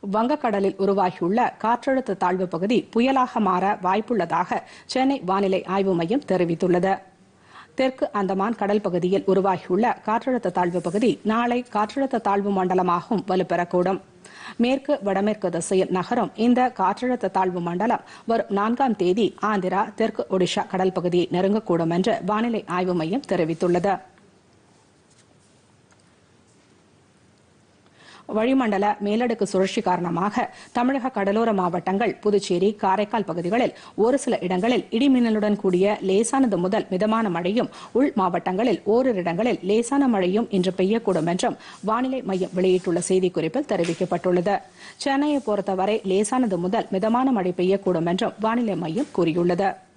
வங்கக்கடலில் உருவாகியுள்ள காற்றழுத்த தாழ்வு பகுதி புயலாக மாற வாய்ப்புள்ளதாக சென்னை வானிலை ஆய்வு மையம் தெரிவித்துள்ளது தெற்கு அந்தமான் கடல் பகுதியில் உருவாகியுள்ள காற்றழுத்த தாழ்வு பகுதி நாளை காற்றழுத்த தாழ்வு மண்டலமாகவும் வலுப்பெறக்கூடும் மேற்கு வடமேற்கு திசையில் நகரும் இந்த காற்றழுத்த தாழ்வு மண்டலம் வரும் நான்காம் தேதி ஆந்திரா தெற்கு ஒடிஷா கடல் பகுதியை நெருங்கக்கூடும் என்று வானிலை ஆய்வு மையம் தெரிவித்துள்ளது வளிமண்டல மேலடுக்கு சுழற்சி காரணமாக தமிழக கடலோர மாவட்டங்கள் புதுச்சேரி காரைக்கால் பகுதிகளில் ஒரு சில இடங்களில் இடிமின்னலுடன் கூடிய லேசானது முதல் மிதமான மழையும் உள் மாவட்டங்களில் ஓரிரு இடங்களில் லேசான மழையும் இன்று பெய்யக்கூடும் என்றும் வானிலை மையம் வெளியிட்டுள்ள செய்திக்குறிப்பில் தெரிவிக்கப்பட்டுள்ளது சென்னையை பொறுத்தவரை லேசானது முதல் மிதமான மழை பெய்யக்கூடும் என்றும் வானிலை மையம் கூறியுள்ளது